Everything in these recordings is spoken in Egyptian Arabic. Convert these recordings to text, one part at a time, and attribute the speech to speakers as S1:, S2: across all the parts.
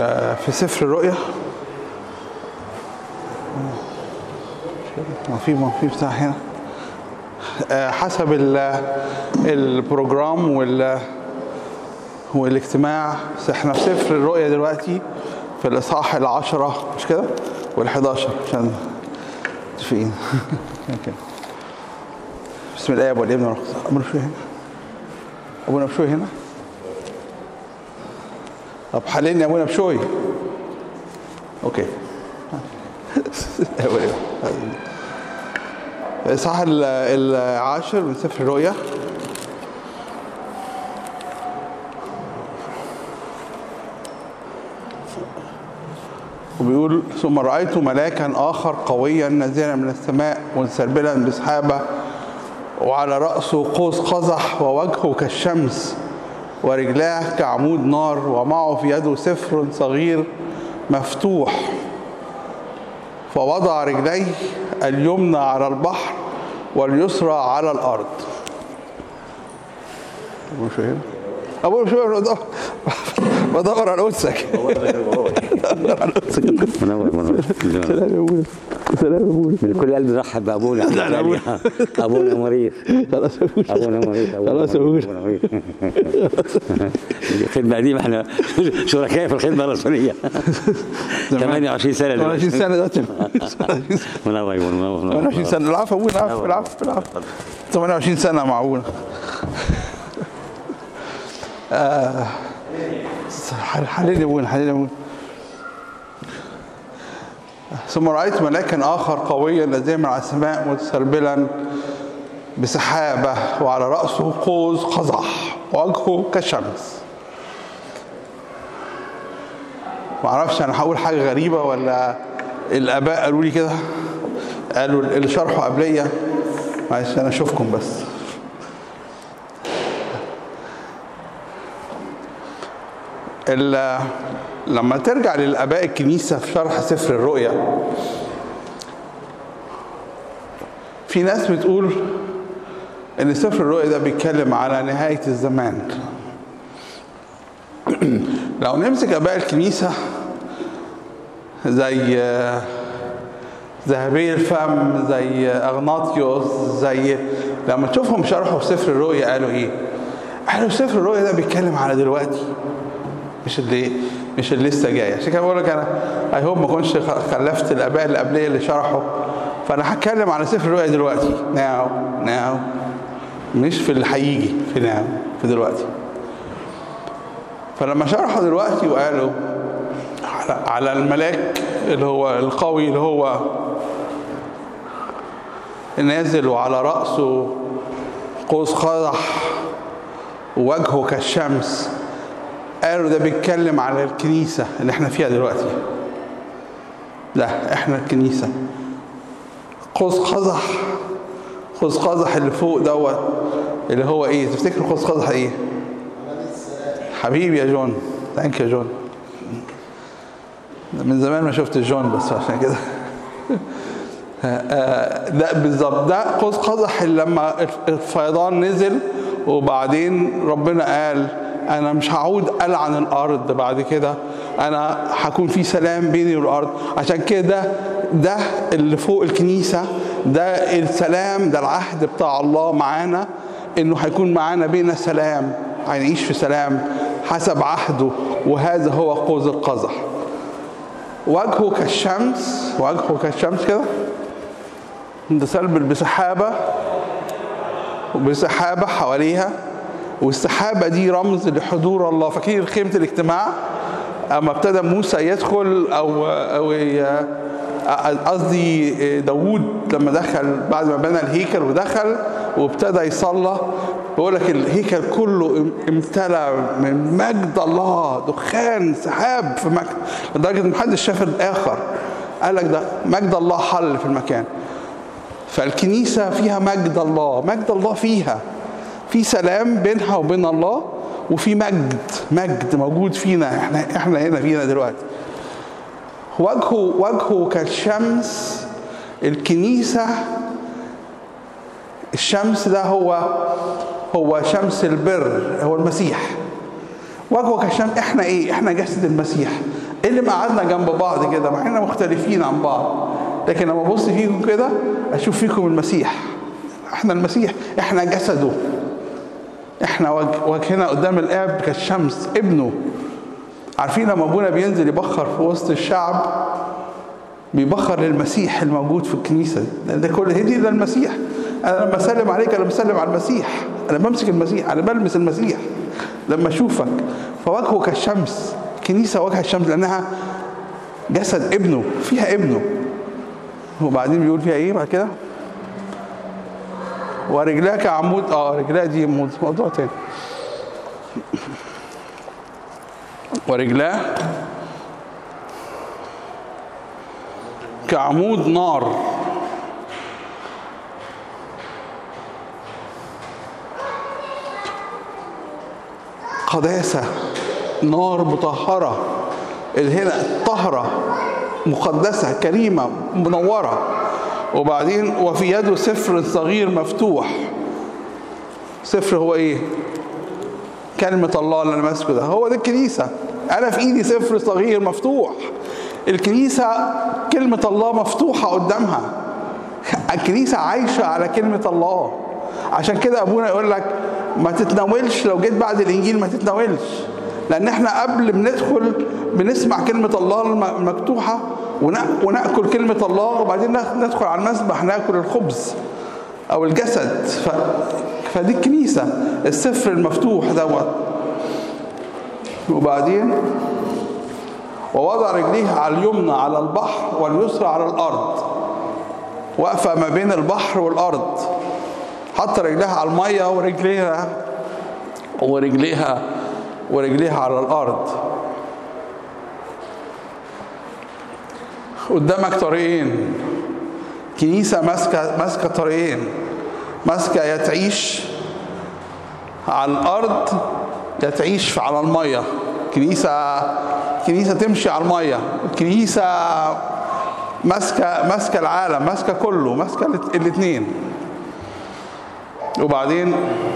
S1: آه، في سفر الرؤيا ما في ما في بتاع هنا آه، حسب ال- البروجرام وال والاجتماع بس احنا في سفر الرؤيا دلوقتي في الاصحاح العشرة مش كده وال11 عشان متفقين اوكي. بسم الله والابن والروح القدس. ابونا بشوي هنا ابونا بشوي هنا طب حللني ابونا بشوي اوكي الاصحاح ال- العاشر من سفر الرؤيا وبيقول ثم رأيت ملاكا آخر قويا نازلا من السماء متسربلا بسحابة وعلى رأسه قوس قزح ووجهه كالشمس ورجلاه كعمود نار ومعه في يده سفر صغير مفتوح فوضع رجليه اليمنى على البحر واليسرى على الأرض أبو شو هنا؟ أبو شو بدور بدور على قدسك بدور على قدسك
S2: منور منور
S1: سلام يا ابونا سلام يا ابونا
S2: من كل قلبي رحب بابونا
S1: لا، لا، أبونا.
S2: ابونا مريض
S1: خلاص يا ابونا
S2: ابونا مريض
S1: خلاص يا ابونا
S2: أبونا مريض. الخدمه دي ما احنا شركاء في الخدمه الرسوليه 28 سنه
S1: 28 سنه دلوقتي
S2: منور منور منور
S1: 28 سنه العفو ابونا العفو العفو العفو 28 سنه مع ابونا آه، حللني ابونا حللني ابونا ثم رأيت ملاكا آخر قويا نازلا من على السماء متسربلا بسحابة وعلى رأسه قوس قزح وجهه كالشمس معرفش أنا هقول حاجة غريبة ولا الآباء قالوا لي كده قالوا اللي شرحوا قبلية معلش أنا أشوفكم بس ال- لما ترجع للآباء الكنيسة في شرح سفر الرؤيا في ناس بتقول ان سفر الرؤيا ده بيتكلم على نهاية الزمان لو نمسك اباء الكنيسة زي آه، ذهبي الفم زي اغناطيوس زي لما تشوفهم شرحوا في سفر الرؤيا قالوا ايه قالوا سفر الرؤيا ده بيتكلم على دلوقتي مش اللي مش اللي لسه جاي عشان كده بقول لك انا اي هوب ما كنتش خلفت الاباء اللي قبليه اللي شرحوا فانا هتكلم على سفر الرؤيا دلوقتي ناو ناو مش في اللي هيجي في ناو في دلوقتي فلما شرحوا دلوقتي وقالوا على, على الملاك اللي هو القوي اللي هو نازل وعلى رأسه قوس قزح ووجهه كالشمس قالوا ده بيتكلم على الكنيسة اللي احنا فيها دلوقتي لا احنا الكنيسة قوس قزح قوس قزح اللي فوق دوت اللي هو ايه تفتكروا قوس قزح ايه حبيبي يا جون ثانك يا جون من زمان ما شفت جون بس عشان كده آه، ده بالظبط ده قوس قزح اللي لما الفيضان نزل وبعدين ربنا قال انا مش هعود العن الارض بعد كده انا هكون في سلام بيني والارض عشان كده ده اللي فوق الكنيسه ده السلام ده العهد بتاع الله معانا انه هيكون معانا بينا سلام هنعيش في سلام حسب عهده وهذا هو قوس القزح وجهه كالشمس وجهه كالشمس كده متسلبل بسحابة وبسحابة حواليها والسحابة دي رمز لحضور الله فاكرين خيمة الاجتماع أما ابتدى موسى يدخل أو أو ي- قصدي داوود لما دخل بعد ما بنى الهيكل ودخل وابتدى يصلى بيقول لك الهيكل كله امتلأ من مجد الله دخان سحاب في مجد لدرجة إن محدش شاف الآخر قال لك ده مجد الله حل في المكان فالكنيسة فيها مجد الله مجد الله فيها في سلام بينها وبين الله وفي مجد مجد موجود فينا احنا احنا هنا فينا دلوقتي وجهه وجهه كالشمس الكنيسة الشمس ده هو هو شمس البر هو المسيح وجهه كالشمس احنا ايه احنا جسد المسيح ايه اللي مقعدنا جنب بعض كده مع اننا مختلفين عن بعض لكن لما ابص فيكم كده اشوف فيكم المسيح احنا المسيح احنا جسده احنا وج- وجهنا قدام الاب كالشمس ابنه عارفين لما ابونا بينزل يبخر في وسط الشعب بيبخر للمسيح الموجود في الكنيسه لان ده كل هدي ده المسيح انا لما اسلم عليك انا بسلم على المسيح انا بمسك المسيح انا بلمس المسيح لما اشوفك فوجهه كالشمس كنيسه وجه الشمس لانها جسد ابنه فيها ابنه وبعدين بيقول فيها ايه بعد كده ورجلاك عمود اه رجلاك دي موضوع تاني ورجلاه كعمود نار قداسة نار مطهرة اللي هنا طهرة مقدسة كريمة منورة وبعدين وفي يده سفر صغير مفتوح سفر هو ايه كلمة الله اللي انا ماسكه ده هو ده الكنيسة انا في ايدي سفر صغير مفتوح الكنيسة كلمة الله مفتوحة قدامها الكنيسة عايشة على كلمة الله عشان كده ابونا يقول لك ما تتناولش لو جيت بعد الانجيل ما تتناولش لان احنا قبل بندخل بنسمع كلمة الله الم- المفتوحة ونأ- ونأكل كلمة الله وبعدين نخ- ندخل على المسبح ناكل الخبز او الجسد ف... فدي الكنيسة السفر المفتوح دوت وبعدين ووضع رجليه على اليمنى على البحر واليسرى على الارض واقفه ما بين البحر والارض حط رجليها على الميه ورجليها ورجليها ورجليها على الارض قدامك طريقين كنيسه ماسكه ماسكه طريقين ماسكه يا تعيش على الارض يا تعيش على الميه كنيسه كنيسه تمشي على الميه كنيسه ماسكه ماسكه العالم ماسكه كله ماسكه الاثنين وبعدين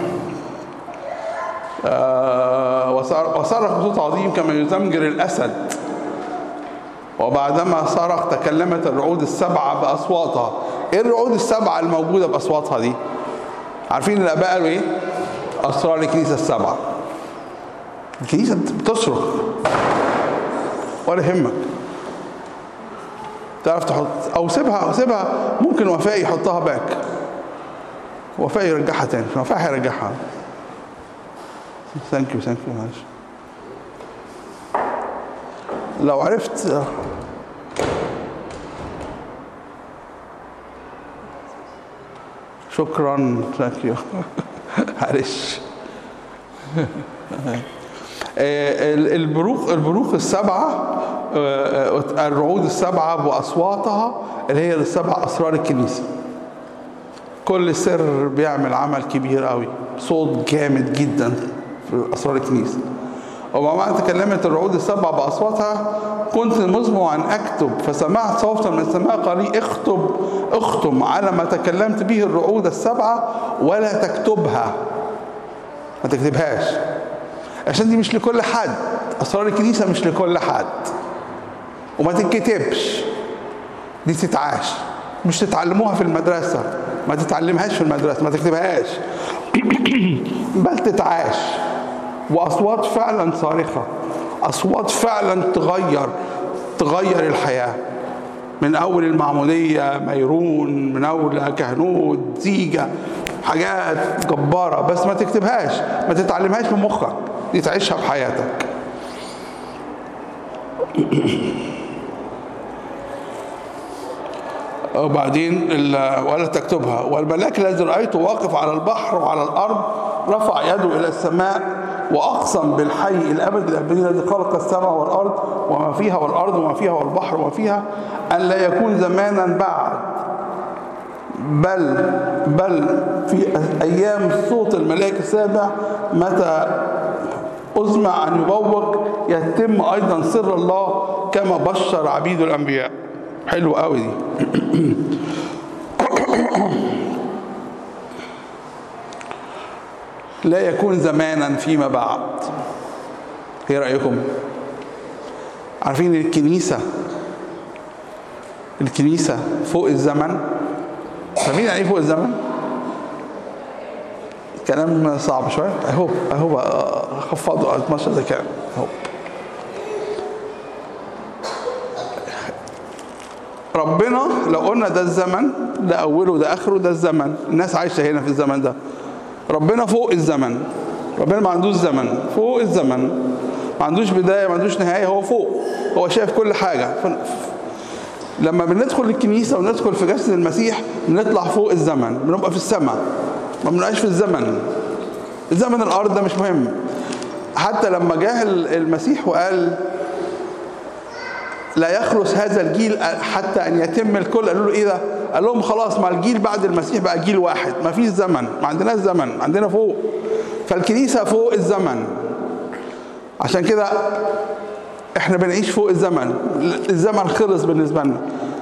S1: آه وصار- وصرخ بصوت عظيم كما يزمجر الاسد وبعدما صرخ تكلمت الرعود السبعه باصواتها ايه الرعود السبعه الموجوده باصواتها دي عارفين الاباء قالوا ايه اسرار الكنيسه السبعه الكنيسه بتصرخ ولا يهمك تعرف تحط او سيبها او سيبها ممكن وفاء يحطها باك وفاء يرجعها تاني وفاء هيرجعها ثانك يو ثانك يو معلش لو عرفت شكرا ثانك يو معلش آه، ال- البروق البروق السبعة آه، آه، الرعود السبعة بأصواتها اللي هي السبع أسرار الكنيسة كل سر بيعمل عمل كبير قوي صوت جامد جدا في أسرار الكنيسة وبعد تكلمت الرعود السبع بأصواتها كنت مزمع أن أكتب فسمعت صوتا من السماء قال لي اختب اختم على ما تكلمت به الرعود السبعة ولا تكتبها ما تكتبهاش عشان دي مش لكل حد اسرار الكنيسه مش لكل حد وما تتكتبش دي تتعاش مش تتعلموها في المدرسه ما تتعلمهاش في المدرسه ما تكتبهاش بل تتعاش واصوات فعلا صارخه اصوات فعلا تغير تغير الحياه من اول المعموديه ميرون من اول كهنوت زيجه حاجات جباره بس ما تكتبهاش ما تتعلمهاش في مخك دي تعيشها في حياتك وبعدين ال- ولا تكتبها والملاك الذي رايته واقف على البحر وعلى الارض رفع يده الى السماء واقسم بالحي الابدي الابدي الذي خلق السماء والارض وما فيها والارض وما فيها والبحر وما فيها ان لا يكون زمانا بعد بل بل في ايام صوت الملاك السابع متى أزمع أن يبوق يتم أيضا سر الله كما بشر عبيد الأنبياء حلو قوي دي لا يكون زمانا فيما بعد ايه رأيكم عارفين الكنيسة الكنيسة فوق الزمن فاهمين يعني ايه فوق الزمن؟ كلام صعب شوية اهو اهو بقى خفضوا 12 ده كلام اهو ربنا لو قلنا ده الزمن ده اوله ده اخره ده الزمن الناس عايشه هنا في الزمن ده ربنا فوق الزمن ربنا ما عندوش زمن فوق الزمن ما عندوش بدايه ما عندوش نهايه هو فوق هو شايف كل حاجه ف... لما بندخل الكنيسه وندخل في جسد المسيح بنطلع فوق الزمن بنبقى في السماء ما بنبقاش في الزمن الزمن الارض ده مش مهم حتى لما جه المسيح وقال لا يخلص هذا الجيل حتى ان يتم الكل قالوا له ايه ده؟ قال لهم خلاص ما الجيل بعد المسيح بقى جيل واحد ما فيش زمن ما عندناش زمن عندنا فوق فالكنيسه فوق الزمن عشان كده احنا بنعيش فوق الزمن الزمن خلص بالنسبه لنا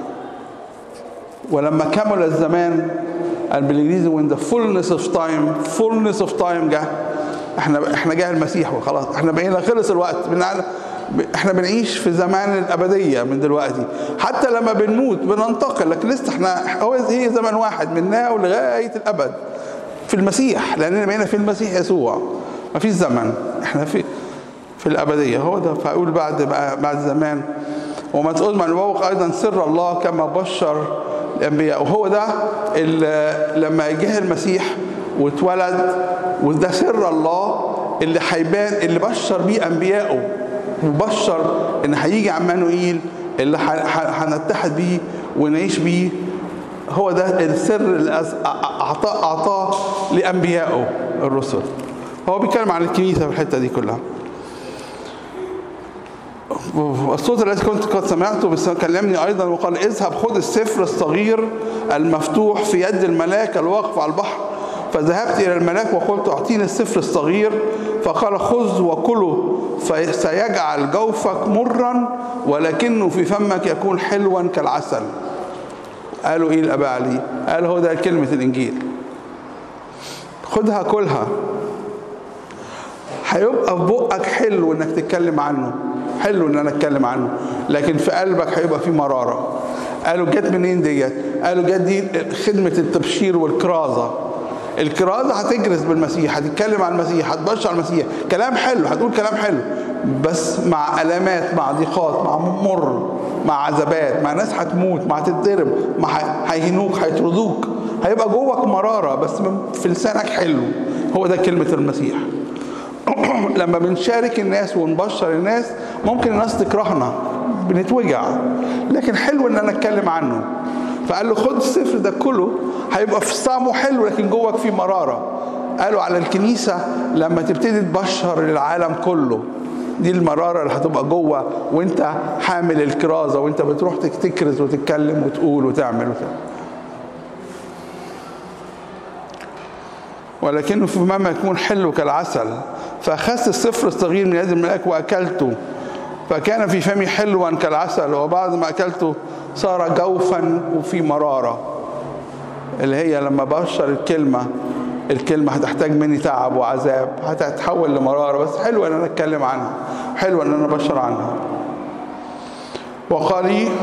S1: ولما كمل الزمان قال بالانجليزي when the fullness of time fullness of time جه احنا احنا جه المسيح وخلاص احنا بقينا خلص الوقت احنا بنعيش في زمان الابديه من دلوقتي حتى لما بنموت بننتقل لكن لسه احنا هو هي زمن واحد من ناو لغايه الابد في المسيح لاننا بقينا في المسيح يسوع ما فيش زمن احنا في في الابديه هو ده فاقول بعد بعد زمان وما تقول من يبوق ايضا سر الله كما بشر الانبياء وهو ده لما جه المسيح واتولد وده سر الله اللي هيبان اللي بشر بيه انبيائه وبشر ان هيجي عمانوئيل اللي هنتحد بيه ونعيش بيه هو ده السر اللي اعطاه اعطاه لانبيائه الرسل هو بيتكلم عن الكنيسه في الحته دي كلها الصوت الذي كنت قد سمعته بس كلمني ايضا وقال اذهب خذ السفر الصغير المفتوح في يد الملاك الواقف على البحر فذهبت الى الملاك وقلت اعطيني السفر الصغير فقال خذ وكله فسيجعل جوفك مرا ولكنه في فمك يكون حلوا كالعسل قالوا ايه الاباء عليه قال هو ده كلمه الانجيل خدها كلها هيبقى في بقك حلو انك تتكلم عنه حلو ان انا اتكلم عنه لكن في قلبك هيبقى في مراره قالوا جت منين ديت قالوا جت دي خدمه التبشير والكرازه الكرازه هتجرس بالمسيح هتتكلم عن المسيح هتبشر على المسيح كلام حلو هتقول كلام حلو بس مع المات مع ضيقات مع مر مع عذابات مع ناس هتموت مع هتتضرب مع هيهنوك هيطردوك هيبقى جواك مراره بس في لسانك حلو هو ده كلمه المسيح لما بنشارك الناس ونبشر الناس ممكن الناس تكرهنا بنتوجع لكن حلو ان انا اتكلم عنه فقال له خد السفر ده كله هيبقى في طعمه حلو لكن جواك فيه مراره قالوا على الكنيسه لما تبتدي تبشر للعالم كله دي المراره اللي هتبقى جوه وانت حامل الكرازه وانت بتروح تكرز وتتكلم وتقول وتعمل وتعمل ولكنه في فمه يكون حلو كالعسل فأخذت السفر الصغير من يد الملاك وأكلته فكان في فمي حلوا كالعسل وبعد ما أكلته صار جوفا وفي مرارة اللي هي لما بشر الكلمة الكلمة هتحتاج مني تعب وعذاب هتتحول لمرارة بس حلوة ان انا اتكلم عنها حلوة ان انا ابشر عنها وقال لي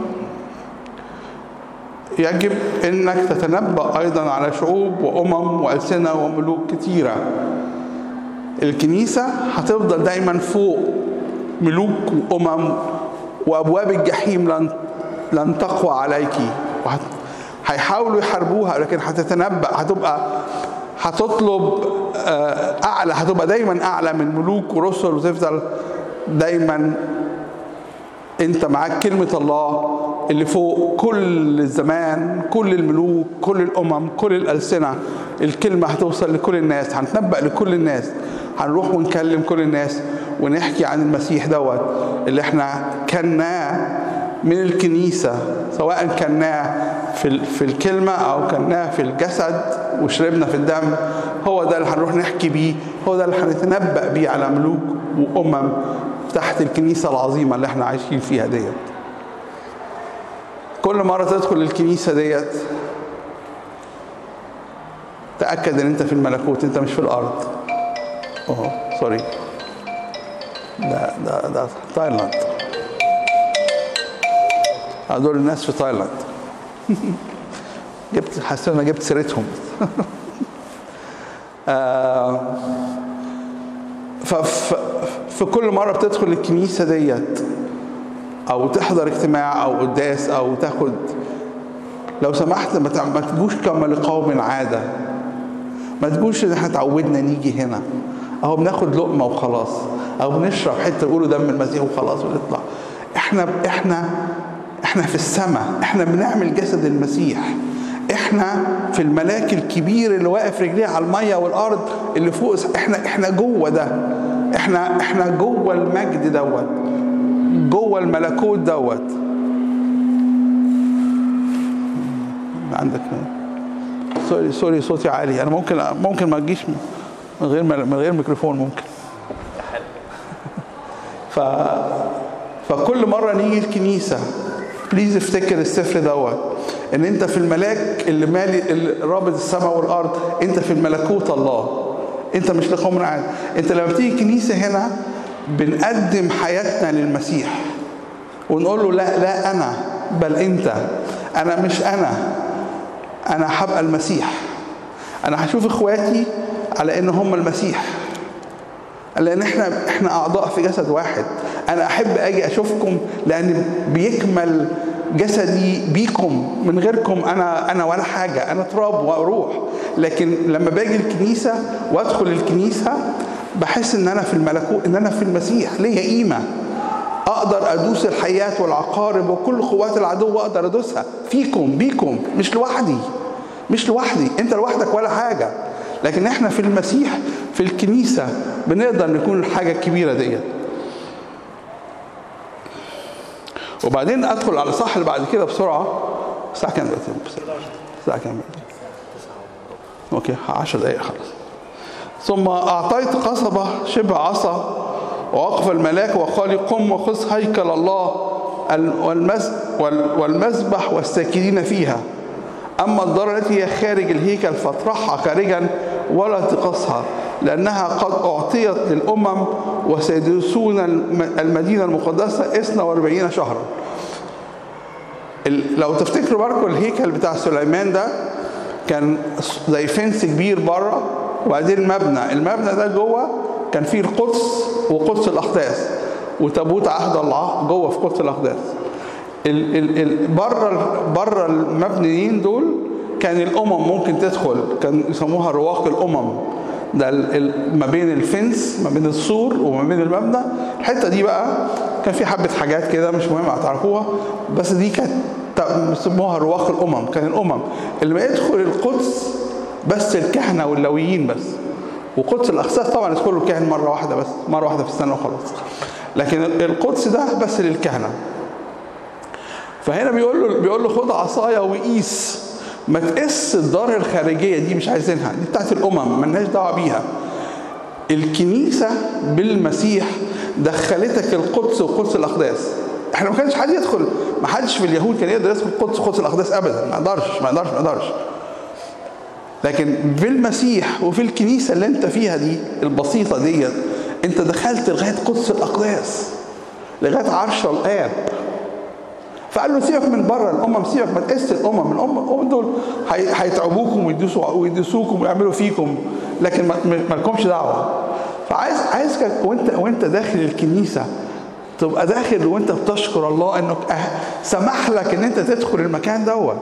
S1: يجب انك تتنبأ ايضا على شعوب وامم والسنة وملوك كتيرة الكنيسة هتفضل دايما فوق ملوك وامم وابواب الجحيم لن لن تقوى عليكي هيحاولوا يحاربوها لكن هتتنبأ هتبقى هتطلب اعلى هتبقى دايما اعلى من ملوك ورسل وتفضل دايما انت معاك كلمة الله اللي فوق كل الزمان كل الملوك كل الامم كل الالسنة الكلمة هتوصل لكل الناس هنتنبأ لكل الناس هنروح ونكلم كل الناس ونحكي عن المسيح دوت اللي احنا كناه من الكنيسة سواء كناه في في الكلمة أو كناه في الجسد وشربنا في الدم هو ده اللي هنروح نحكي بيه هو ده اللي هنتنبأ بيه على ملوك وأمم تحت الكنيسة العظيمة اللي احنا عايشين فيها ديت كل مرة تدخل الكنيسة ديت تأكد ان انت في الملكوت انت مش في الأرض اه سوري ده ده ده تايلاند دول الناس في تايلاند جبت حسيت انا جبت سيرتهم آه، فف- في كل مره بتدخل الكنيسه ديت او تحضر اجتماع او قداس او تاخد لو سمحت ما تع- ما تجوش كما لقوم عاده ما تقولش ان احنا اتعودنا نيجي هنا اهو بناخد لقمه وخلاص او بنشرب حته يقولوا دم المسيح وخلاص ونطلع احنا احنا احنا في السماء احنا بنعمل جسد المسيح احنا في الملاك الكبير اللي واقف رجليه على الميه والارض اللي فوق احنا احنا جوه ده احنا احنا جوه المجد دوت جوه الملكوت دوت عندك سوري سوري صوتي عالي انا ممكن ممكن ما تجيش من غير من غير ميكروفون ممكن ف فكل مره نيجي الكنيسه بليز افتكر السفر دوت ان انت في الملاك اللي مالي اللي رابط السماء والارض انت في الملكوت الله انت مش لقوم عاد انت لما بتيجي الكنيسه هنا بنقدم حياتنا للمسيح ونقول له لا لا انا بل انت انا مش انا انا هبقى المسيح انا هشوف اخواتي على ان هم المسيح لان احنا احنا اعضاء في جسد واحد انا احب اجي اشوفكم لان بيكمل جسدي بيكم من غيركم انا انا ولا حاجه انا تراب واروح لكن لما باجي الكنيسه وادخل الكنيسه بحس ان انا في الملكوت ان انا في المسيح ليا قيمه اقدر ادوس الحيات والعقارب وكل قوات العدو اقدر ادوسها فيكم بيكم مش لوحدي مش لوحدي انت لوحدك ولا حاجه لكن احنا في المسيح في الكنيسه بنقدر نكون الحاجه الكبيره ديت وبعدين ادخل على الصح اللي بعد كده بسرعه الساعه كام دلوقتي الساعه كام اوكي 10 دقائق خلاص ثم اعطيت قصبه شبه عصا ووقف الملاك وقال لي قم وخذ هيكل الله والمز والمذبح والساكنين فيها أما الدار التي هي خارج الهيكل فاطرحها خارجا ولا تقصها لأنها قد أعطيت للأمم وسيدرسون المدينة المقدسة 42 شهرا لو تفتكروا برضه الهيكل بتاع سليمان ده كان زي فنس كبير بره وبعدين مبنى المبنى ده جوه كان فيه القدس وقدس الأقداس وتابوت عهد الله جوه في قدس الأقداس بره بره المبنيين دول كان الامم ممكن تدخل كان يسموها رواق الامم ده ما بين الفنس ما بين السور وما بين المبنى الحته دي بقى كان في حبه حاجات كده مش مهم هتعرفوها بس دي كانت يسموها رواق الامم كان الامم اللي ما يدخل القدس بس الكهنه واللويين بس وقدس الاقداس طبعا يدخلوا الكاهن مره واحده بس مره واحده في السنه وخلاص لكن القدس ده بس للكهنه فهنا بيقول له بيقول له خد عصايه وقيس ما تقيس الدار الخارجيه دي مش عايزينها دي بتاعت الامم مالناش دعوه بيها الكنيسه بالمسيح دخلتك القدس وقدس الاقداس احنا ما كانش حد يدخل ما حدش في اليهود كان يقدر يدخل القدس وقدس الاقداس ابدا ما يقدرش ما يقدرش ما يقدرش لكن بالمسيح وفي الكنيسه اللي انت فيها دي البسيطه ديت انت دخلت لغايه قدس الاقداس لغايه عرش الاب فقال له سيبك من بره الامم سيبك ما تقيس الامم الامم دول هيتعبوكم ويدوسوا ويدوسوكم ويعملوا فيكم لكن ما لكمش دعوه فعايز عايزك وانت وانت داخل الكنيسه تبقى داخل وانت بتشكر الله انك سمح لك ان انت تدخل المكان دوت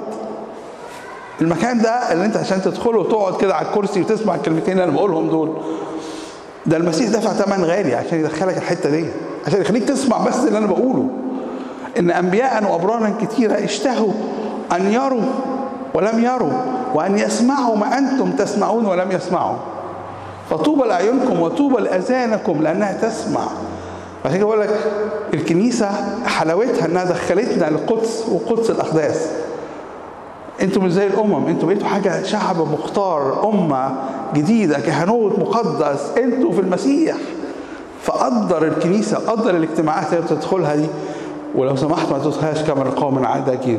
S1: المكان ده اللي انت عشان تدخله وتقعد كده على الكرسي وتسمع الكلمتين اللي انا بقولهم دول ده المسيح دفع ثمن غالي عشان يدخلك الحته دي عشان يخليك تسمع بس اللي انا بقوله ان انبياء وابرارا كثيره اشتهوا ان يروا ولم يروا وان يسمعوا ما انتم تسمعون ولم يسمعوا فطوبى لاعينكم وطوبى لاذانكم لانها تسمع عشان كده بقول لك الكنيسه حلاوتها انها دخلتنا للقدس وقدس الاقداس انتوا مش زي الامم انتوا بقيتوا حاجه شعب مختار امه جديده كهنوت مقدس انتوا في المسيح فقدر الكنيسه قدر الاجتماعات اللي بتدخلها دي ولو سمحت ما تدخلهاش كما القوم من عادة أكيد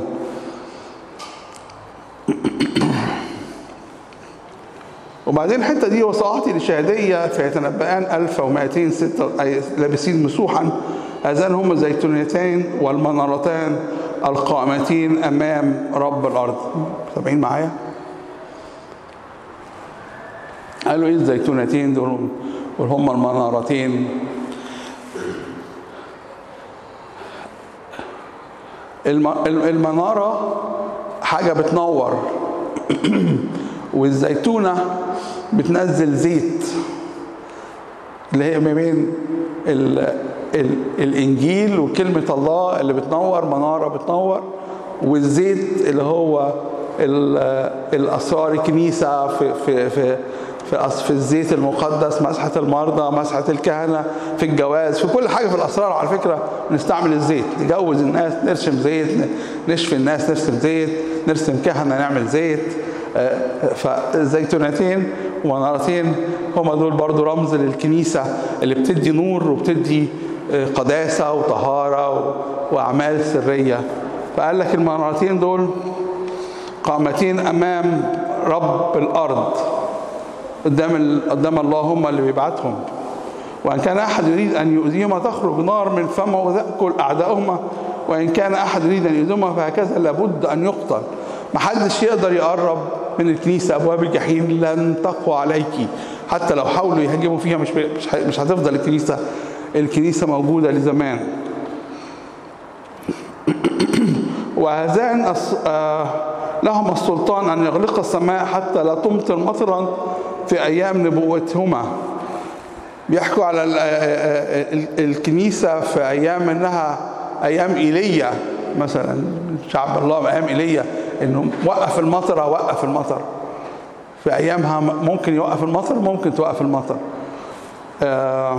S1: وبعدين الحتة دي وصاعتي لشهدية فيتنبأان 1206 أي لابسين مسوحا هذان هم الزيتونيتين والمنارتان القائمتين امام رب الارض سامعين معايا قالوا ايه الزيتونتين دول دول هم المنارتين الم- المناره حاجه بتنور والزيتونه بتنزل زيت اللي هي ما بين ال ال الانجيل وكلمه الله اللي بتنور مناره بتنور والزيت اللي هو ال- الاسرار الكنيسه في في في في, أس- في الزيت المقدس مسحه المرضى مسحه الكهنه في الجواز في كل حاجه في الاسرار على فكره بنستعمل الزيت نجوز الناس نرسم زيت نشفي الناس نرسم زيت نرسم كهنه نعمل زيت آه، فالزيتونتين ومنارتين هما دول برضو رمز للكنيسة اللي بتدي نور وبتدي آه، قداسة وطهارة و- وأعمال سرية فقال لك المنارتين دول قامتين أمام رب الأرض قدام ال- قدام الله هم اللي بيبعتهم وإن كان أحد يريد أن يؤذيهما تخرج نار من فمه وتأكل أعداؤهما وإن كان أحد يريد أن يؤذيهما فهكذا لابد أن يقتل محدش يقدر يقرب من الكنيسة أبواب الجحيم لن تقوى عليك حتى لو حاولوا يهاجموا فيها مش مش مش هتفضل الكنيسة الكنيسة موجودة لزمان وهذان الس- آه، لهما السلطان أن يغلق السماء حتى لا تمطر مطرا في أيام نبوتهما بيحكوا على ال- آه، ال- الكنيسة في أيام إنها أيام إيليا مثلا شعب الله أيام إيليا إنه وقف المطر وقف المطر في أيامها م- ممكن يوقف المطر ممكن توقف المطر آه،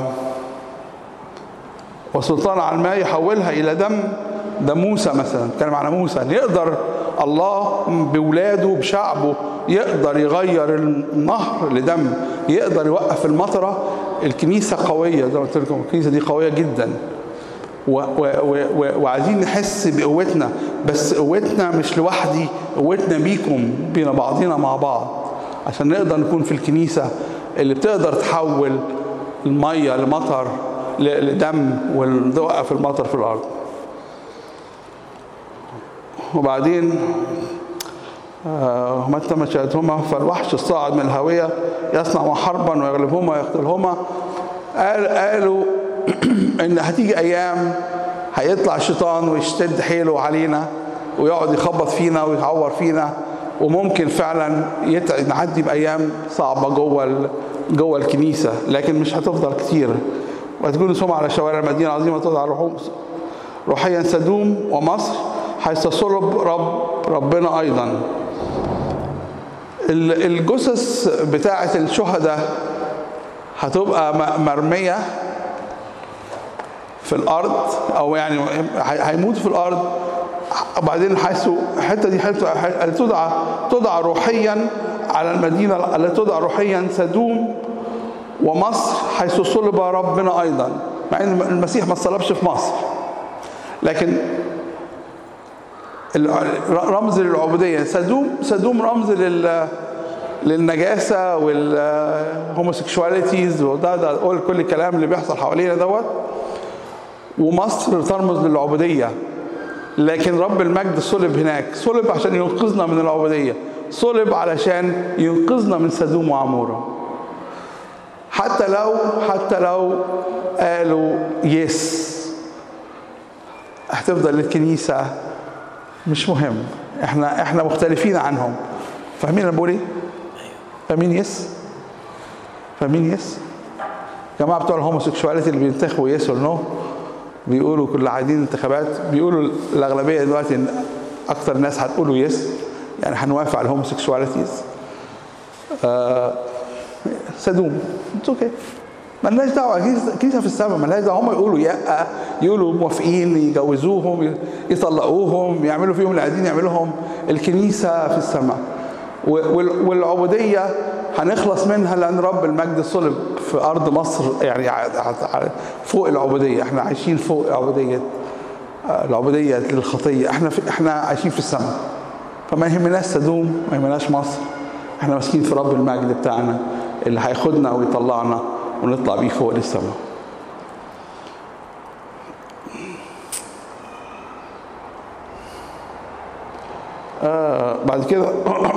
S1: وسلطان على الماء يحولها الى دم ده موسى مثلا كلام على موسى ان يقدر الله بولاده بشعبه يقدر يغير النهر لدم يقدر يوقف المطره الكنيسه قويه زي ما قلت لكم الكنيسه دي قويه جدا و و و و وعايزين نحس بقوتنا بس قوتنا مش لوحدي قوتنا بيكم بين بعضنا مع بعض عشان نقدر نكون في الكنيسه اللي بتقدر تحول الميه لمطر ل- لدم وتوقف المطر في الارض وبعدين آه، متى ما شاهدهما فالوحش الصاعد من الهاوية يصنع حربا ويغلبهما ويقتلهما قال قالوا ان هتيجي ايام هيطلع الشيطان ويشتد حيله علينا ويقعد يخبط فينا ويعور فينا وممكن فعلا يتع- نعدي بايام صعبه جوه ال- جوه الكنيسه لكن مش هتفضل كتير وتكون سمعة على شوارع المدينه العظيمه تدعى روحهم روحيا سدوم ومصر حيث صلب رب ربنا ايضا ال- الجثث بتاعه الشهداء هتبقى م- مرميه في الارض او يعني هي- هيموتوا في الارض وبعدين حيث الحته دي حته تدعى تدعى روحيا على المدينه التي تدعى روحيا سدوم ومصر حيث صلب ربنا ايضا مع ان المسيح ما صلبش في مصر لكن ال- رمز للعبوديه سدوم سدوم رمز لل للنجاسه والهوموسيكشواليتيز وده ده كل كل الكلام اللي بيحصل حوالينا دوت ومصر ترمز للعبوديه لكن رب المجد صلب هناك صلب عشان ينقذنا من العبوديه صلب علشان ينقذنا من سدوم وعموره حتى لو حتى لو قالوا يس هتفضل الكنيسه مش مهم احنا احنا مختلفين عنهم فاهمين انا بقول ايه؟ فاهمين يس؟ فاهمين يس؟ الجماعه بتوع الهوموسيكشواليتي اللي بينتخبوا يس ولا نو بيقولوا كل عايزين انتخابات بيقولوا الاغلبيه دلوقتي ان اكتر ناس هتقولوا يس يعني هنوافق على الهوموسيكشواليتيز آه سدوم اتس اوكي ملناش دعوه الكنيسة- الكنيسه في السماء ملناش دعوه هم يقولوا يا يقولوا موافقين يجوزوهم يطلقوهم يعملوا فيهم اللي عايزين يعملوهم الكنيسه في السماء و- وال- والعبوديه هنخلص منها لان رب المجد صلب في ارض مصر يعني ع- ع- فوق العبوديه احنا عايشين فوق عبوديه آه، العبوديه للخطيه احنا في احنا عايشين في السماء فما يهمناش سدوم ما يهمناش مصر احنا ماسكين في رب المجد بتاعنا اللي هياخدنا ويطلعنا ونطلع بيه فوق للسماء وبعد كده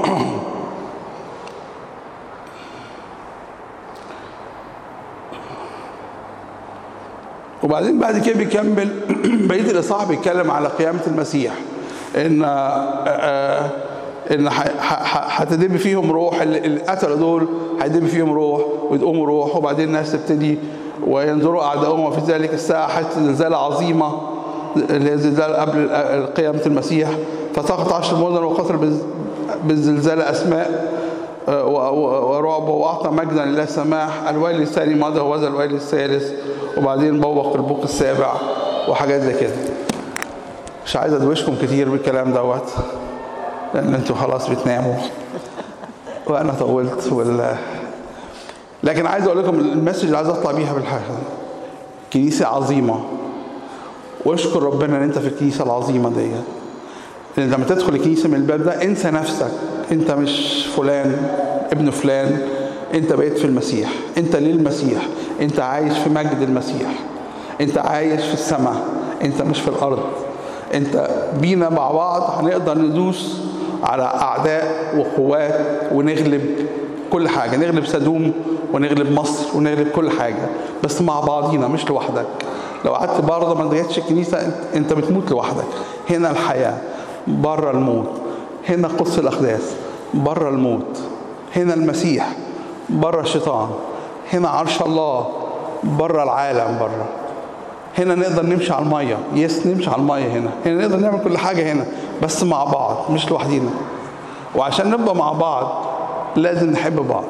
S1: وبعدين بعد كده بيكمل بقيه الاصحاح بيتكلم على قيامه المسيح ان آه، ان ح- ح- ح- هتدب فيهم روح اللي اللي قتلوا دول هيدب فيهم روح ويقوموا روح وبعدين الناس تبتدي وينظروا اعدائهم وفي ذلك الساعه حتى زلزال عظيمه اللي هي زلزال قبل قيامه المسيح فتقطع عشر المدن وقتل بالز- بالزلزال اسماء آه، و- و- ورعب واعطى مجدا لله سماح الويل الثاني مضى وذا الويل الثالث وبعدين بوق البوق السابع وحاجات زي كده مش عايز ادوشكم كتير بالكلام دوت لان انتوا خلاص بتناموا وانا طولت وال لكن عايز اقول لكم المسج اللي عايز اطلع بيها بالحاجه كنيسه عظيمه واشكر ربنا ان انت في الكنيسه العظيمه ديت لان لما تدخل الكنيسه من الباب ده انسى نفسك انت مش فلان ابن فلان انت بقيت في المسيح انت للمسيح انت عايش في مجد المسيح انت عايش في السماء انت مش في الارض انت بينا مع بعض هنقدر ندوس على اعداء وقوات ونغلب كل حاجه نغلب سدوم ونغلب مصر ونغلب كل حاجه بس مع بعضينا مش لوحدك لو قعدت بره ما جاتش الكنيسه انت- انت بتموت لوحدك هنا الحياه بره الموت هنا قدس الاقداس بره الموت هنا المسيح بره الشيطان هنا عرش الله بره العالم بره هنا نقدر نمشي على الميه يس نمشي على الميه هنا هنا نقدر نعمل كل حاجه هنا بس مع بعض مش لوحدينا وعشان نبقى مع بعض لازم نحب بعض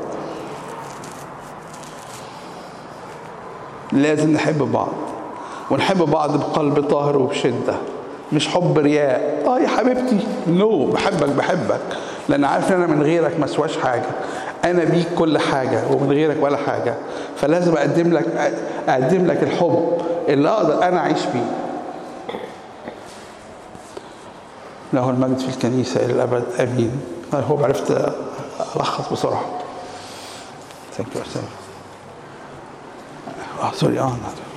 S1: لازم نحب بعض ونحب بعض بقلب طاهر وبشده مش حب رياء اه يا حبيبتي نو no. بحبك بحبك لان عارف ان انا من غيرك ما اسواش حاجه انا بيك كل حاجه ومن غيرك ولا حاجه فلازم اقدم لك اقدم لك الحب اللي اقدر انا اعيش بيه له المجد في الكنيسه الى الابد امين I hope عرفت الخص بسرعه ثانك يو اه سوري اه